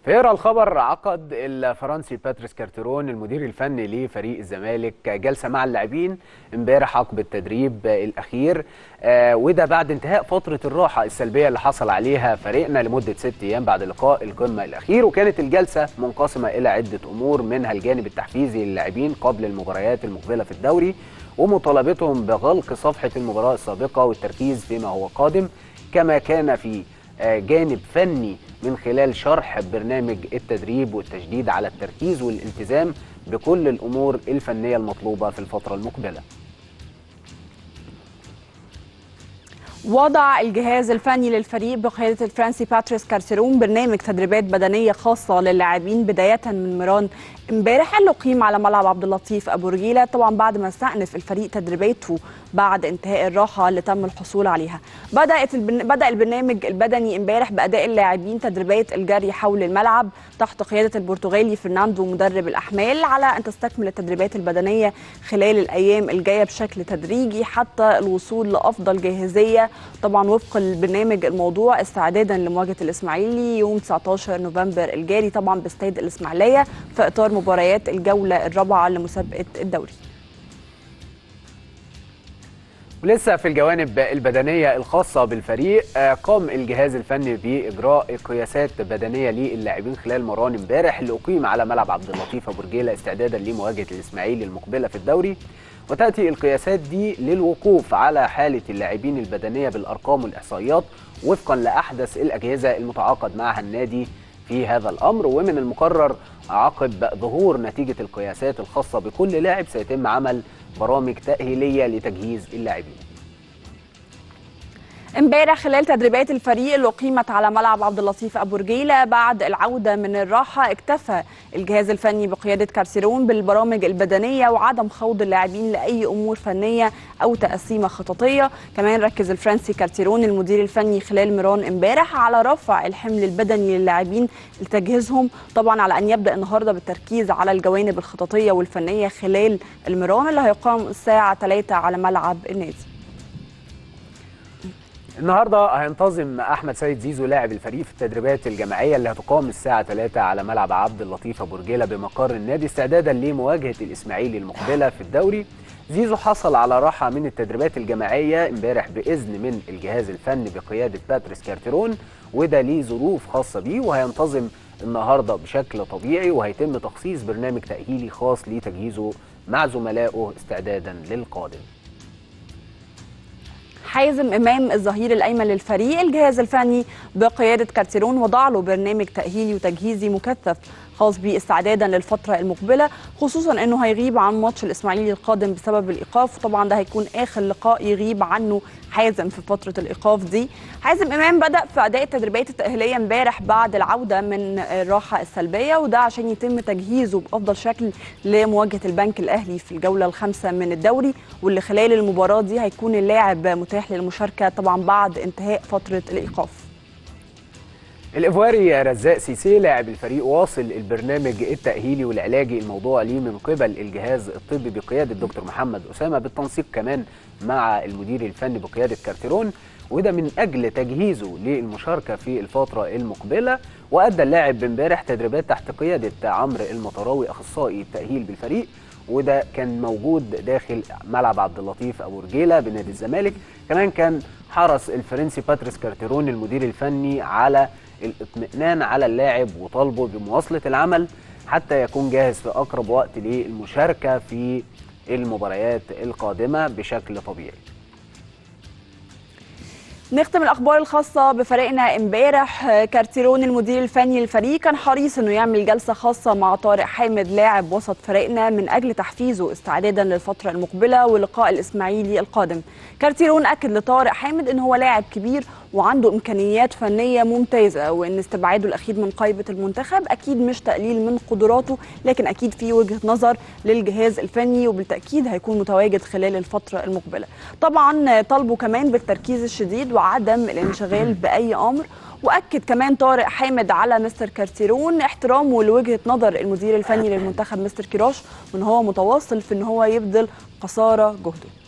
في الخبر عقد الفرنسي باتريس كارتيرون المدير الفني لفريق الزمالك جلسه مع اللاعبين امبارح عقب التدريب الاخير آه وده بعد انتهاء فتره الراحه السلبيه اللي حصل عليها فريقنا لمده ست ايام بعد لقاء القمه الاخير وكانت الجلسه منقسمه الى عده امور منها الجانب التحفيزي للاعبين قبل المباريات المقبله في الدوري ومطالبتهم بغلق صفحه المباراه السابقه والتركيز فيما هو قادم كما كان في جانب فني من خلال شرح برنامج التدريب والتشديد على التركيز والالتزام بكل الامور الفنيه المطلوبه في الفتره المقبله. وضع الجهاز الفني للفريق بقياده الفرنسي باتريس كارسيرون برنامج تدريبات بدنيه خاصه للاعبين بدايه من ميران امبارح اللي اقيم على ملعب عبد اللطيف ابو رجيله طبعا بعد ما استأنف الفريق تدريباته بعد انتهاء الراحه اللي تم الحصول عليها. بدات البن... بدا البرنامج البدني امبارح باداء اللاعبين تدريبات الجري حول الملعب تحت قياده البرتغالي فرناندو مدرب الاحمال على ان تستكمل التدريبات البدنيه خلال الايام الجايه بشكل تدريجي حتى الوصول لافضل جاهزيه طبعا وفق البرنامج الموضوع استعدادا لمواجهه الاسماعيلي يوم 19 نوفمبر الجاري طبعا باستاد الاسماعيليه في اطار مباريات الجوله الرابعه لمسابقه الدوري. ولسه في الجوانب البدنيه الخاصه بالفريق قام الجهاز الفني باجراء قياسات بدنيه للاعبين خلال مران امبارح اللي اقيم على ملعب عبد اللطيف ابو رجيله استعدادا لمواجهه الاسماعيلي المقبله في الدوري وتاتي القياسات دي للوقوف على حاله اللاعبين البدنيه بالارقام والاحصائيات وفقا لاحدث الاجهزه المتعاقد معها النادي في هذا الامر ومن المقرر عقب ظهور نتيجه القياسات الخاصه بكل لاعب سيتم عمل برامج تاهيليه لتجهيز اللاعبين. امبارح خلال تدريبات الفريق اللي اقيمت على ملعب عبد اللطيف ابو رجيله بعد العوده من الراحه اكتفى الجهاز الفني بقياده كارسيرون بالبرامج البدنيه وعدم خوض اللاعبين لاي امور فنيه او تقسيمه خططيه كمان ركز الفرنسي كارسيرون المدير الفني خلال ميران امبارح على رفع الحمل البدني للاعبين لتجهيزهم طبعا على ان يبدا النهارده بالتركيز على الجوانب الخططيه والفنيه خلال الميران اللي هيقام الساعه 3 على ملعب النادي النهارده هينتظم احمد سيد زيزو لاعب الفريق في التدريبات الجماعيه اللي هتقام الساعه 3 على ملعب عبد اللطيف ابو رجيله بمقر النادي استعدادا لمواجهه الاسماعيلي المقبله في الدوري زيزو حصل على راحه من التدريبات الجماعيه امبارح باذن من الجهاز الفني بقياده باتريس كارتيرون وده ليه ظروف خاصه بيه وهينتظم النهارده بشكل طبيعي وهيتم تخصيص برنامج تاهيلي خاص لتجهيزه مع زملائه استعدادا للقادم حازم امام الظهير الايمن للفريق الجهاز الفني بقياده كارتيرون وضع له برنامج تاهيلي وتجهيزي مكثف خاص بيه استعدادا للفتره المقبله خصوصا انه هيغيب عن ماتش الاسماعيلي القادم بسبب الايقاف وطبعا ده هيكون اخر لقاء يغيب عنه حازم في فتره الايقاف دي حازم امام بدا في اداء التدريبات التاهيليه امبارح بعد العوده من الراحه السلبيه وده عشان يتم تجهيزه بافضل شكل لمواجهه البنك الاهلي في الجوله الخامسه من الدوري واللي خلال المباراه دي هيكون اللاعب متاح للمشاركه طبعا بعد انتهاء فتره الايقاف الإيفواري رزاق سيسي لاعب الفريق واصل البرنامج التأهيلي والعلاجي الموضوع ليه من قبل الجهاز الطبي بقيادة دكتور محمد أسامة بالتنسيق كمان مع المدير الفني بقيادة كارتيرون وده من أجل تجهيزه للمشاركة في الفترة المقبلة وأدى اللاعب امبارح تدريبات تحت قيادة عمرو المطراوي أخصائي التأهيل بالفريق وده كان موجود داخل ملعب عبد اللطيف ابو رجيله بنادي الزمالك كمان كان حرص الفرنسي باتريس كارتيرون المدير الفني على الاطمئنان على اللاعب وطالبه بمواصله العمل حتى يكون جاهز في اقرب وقت للمشاركه في المباريات القادمه بشكل طبيعي نختم الاخبار الخاصه بفريقنا امبارح كارتيرون المدير الفني للفريق كان حريص انه يعمل جلسه خاصه مع طارق حامد لاعب وسط فريقنا من اجل تحفيزه استعدادا للفتره المقبله ولقاء الاسماعيلي القادم كارتيرون اكد لطارق حامد ان هو لاعب كبير وعنده امكانيات فنيه ممتازه وان استبعاده الاخير من قائمه المنتخب اكيد مش تقليل من قدراته لكن اكيد في وجهه نظر للجهاز الفني وبالتاكيد هيكون متواجد خلال الفتره المقبله طبعا طالبه كمان بالتركيز الشديد وعدم الانشغال باي امر واكد كمان طارق حامد على مستر كارتيرون احترامه لوجهه نظر المدير الفني للمنتخب مستر كيروش وان هو متواصل في ان هو يبذل قصارى جهده